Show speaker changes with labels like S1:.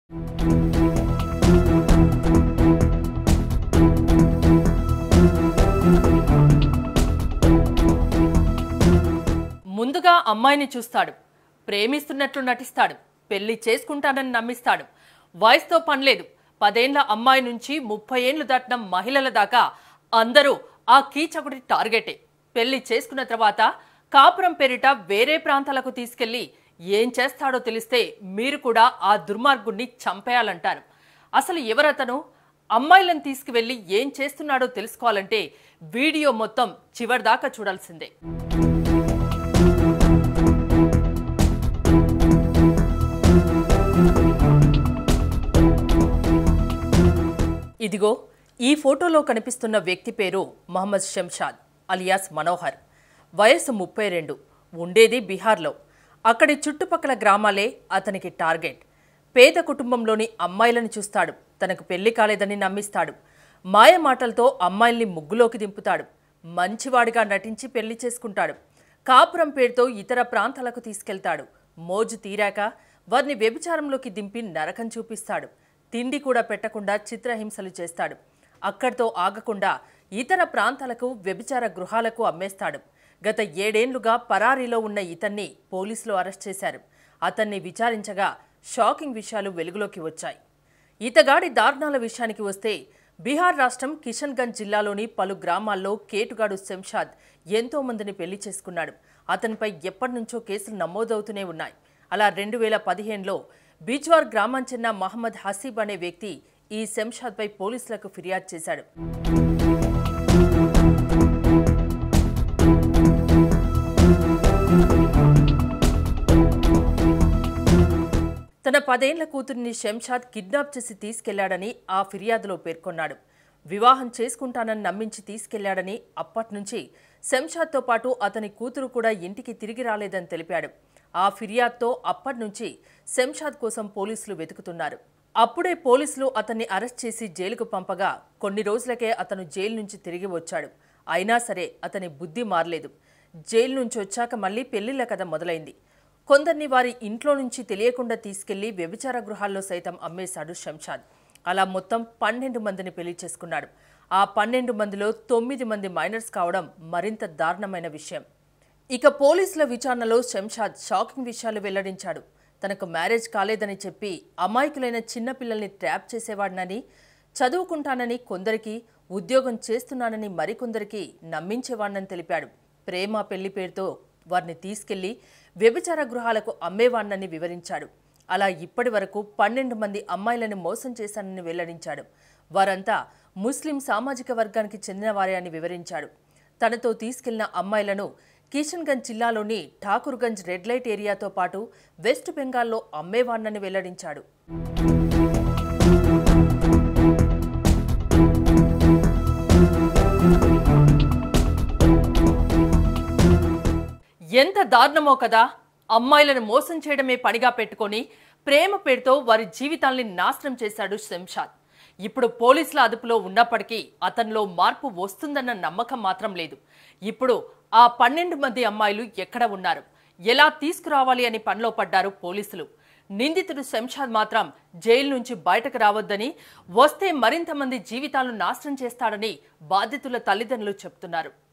S1: ముందుగా అమ్మాయిని చూస్తాడు ప్రేమిస్తున్నట్లు నటిస్తాడు పెళ్లి చేసుకుంటానని నమ్మిస్తాడు వయసుతో పనిలేదు పదేండ్ల అమ్మాయి నుంచి ముప్పై ఏండ్లు దాటిన మహిళల దాకా అందరూ ఆ కీచకుడి టార్గెటే పెళ్లి చేసుకున్న తర్వాత కాపురం పేరిట వేరే ప్రాంతాలకు తీసుకెళ్లి ఏం చేస్తాడో తెలిస్తే మీరు కూడా ఆ దుర్మార్గుణ్ణి చంపేయాలంటారు అసలు ఎవరతను అమ్మాయిలను తీసుకువెళ్లి ఏం చేస్తున్నాడో తెలుసుకోవాలంటే వీడియో మొత్తం చివరిదాకా చూడాల్సిందే ఇదిగో ఈ ఫోటోలో కనిపిస్తున్న వ్యక్తి పేరు మహమ్మద్ శంషాద్ అలియాస్ మనోహర్ వయస్సు ముప్పై రెండు ఉండేది బీహార్లో అక్కడి చుట్టుపక్కల గ్రామాలే అతనికి టార్గెట్ పేద కుటుంబంలోని అమ్మాయిలను చూస్తాడు తనకు పెళ్లి కాలేదని నమ్మిస్తాడు మాయ మాటలతో అమ్మాయిల్ని ముగ్గులోకి దింపుతాడు మంచివాడిగా నటించి పెళ్లి చేసుకుంటాడు కాపురం పేరుతో ఇతర ప్రాంతాలకు తీసుకెళ్తాడు మోజు తీరాక వారిని వ్యభిచారంలోకి దింపి నరకం చూపిస్తాడు తిండి కూడా పెట్టకుండా చిత్రహింసలు చేస్తాడు అక్కడితో ఆగకుండా ఇతర ప్రాంతాలకు వ్యభిచార గృహాలకు అమ్మేస్తాడు గత ఏడేండ్లుగా పరారీలో ఉన్న ఇతన్ని పోలీసులు అరెస్ట్ చేశారు అతన్ని విచారించగా షాకింగ్ విషయాలు వెలుగులోకి వచ్చాయి ఈతగాడి దారుణాల విషయానికి వస్తే బీహార్ రాష్ట్రం కిషన్గంజ్ జిల్లాలోని పలు గ్రామాల్లో కేటుగాడు శంషాద్ ఎంతో మందిని పెళ్లి చేసుకున్నాడు అతనిపై ఎప్పటి నుంచో కేసులు నమోదవుతూనే ఉన్నాయి అలా రెండు వేల పదిహేనులో బీజ్వార్ గ్రామం చెందిన మహమ్మద్ హసీబ్ అనే వ్యక్తి ఈ శంషాద్పై పోలీసులకు ఫిర్యాదు చేశాడు తన పదేండ్ల కూతురిని శంషాద్ కిడ్నాప్ చేసి తీసుకెళ్లాడని ఆ ఫిర్యాదులో పేర్కొన్నాడు వివాహం చేసుకుంటానని నమ్మించి తీసుకెళ్లాడని అప్పట్నుంచి శంషాద్తో పాటు అతని కూతురు కూడా ఇంటికి తిరిగి రాలేదని తెలిపాడు ఆ ఫిర్యాదుతో అప్పట్నుంచి శంషాద్ కోసం పోలీసులు వెతుకుతున్నారు అప్పుడే పోలీసులు అతన్ని అరెస్ట్ చేసి జైలుకు పంపగా కొన్ని రోజులకే అతను జైలు నుంచి తిరిగి వచ్చాడు అయినా సరే అతని బుద్ధి మారలేదు జైలు నుంచి వచ్చాక మళ్ళీ పెళ్లిళ్ల కథ మొదలైంది కొందరిని వారి ఇంట్లో నుంచి తెలియకుండా తీసుకెళ్లి వ్యభిచార గృహాల్లో సైతం అమ్మేశాడు శంషాద్ అలా మొత్తం పన్నెండు మందిని పెళ్లి చేసుకున్నాడు ఆ పన్నెండు మందిలో తొమ్మిది మంది మైనర్స్ కావడం మరింత దారుణమైన విషయం ఇక పోలీసుల విచారణలో శంషాద్ షాకింగ్ విషయాలు వెల్లడించాడు తనకు మ్యారేజ్ కాలేదని చెప్పి అమాయకులైన చిన్నపిల్లల్ని ట్రాప్ చేసేవాడినని చదువుకుంటానని కొందరికి ఉద్యోగం చేస్తున్నానని మరికొందరికి నమ్మించేవాడినని తెలిపాడు ప్రేమ పెళ్లి పేరుతో వారిని తీసుకెళ్లి వ్యభిచార గృహాలకు అమ్మేవాణ్ణని వివరించాడు అలా ఇప్పటి వరకు పన్నెండు మంది అమ్మాయిలను మోసం చేశానని వెల్లడించాడు వారంతా ముస్లిం సామాజిక వర్గానికి చెందినవారే అని వివరించాడు తనతో తీసుకెళ్లిన అమ్మాయిలను కిషన్గంజ్ జిల్లాలోని ఠాకూర్గంజ్ రెడ్ లైట్ ఏరియాతో పాటు వెస్ట్ బెంగాల్లో అమ్మేవాణ్ణని వెల్లడించాడు ఎంత దారుణమో కదా అమ్మాయిలను మోసం చేయడమే పనిగా పెట్టుకొని ప్రేమ పేరుతో వారి జీవితాల్ని నాశనం చేశాడు శంషాద్ ఇప్పుడు పోలీసుల అదుపులో ఉన్నప్పటికీ అతనిలో మార్పు వస్తుందన్న నమ్మకం మాత్రం లేదు ఇప్పుడు ఆ పన్నెండు మంది అమ్మాయిలు ఎక్కడ ఉన్నారు ఎలా తీసుకురావాలి అని పనిలో పడ్డారు పోలీసులు నిందితుడు శంషాద్ మాత్రం జైలు నుంచి బయటకు రావద్దని వస్తే మరింత మంది జీవితాలను నాశనం చేస్తాడని బాధితుల తల్లిదండ్రులు చెప్తున్నారు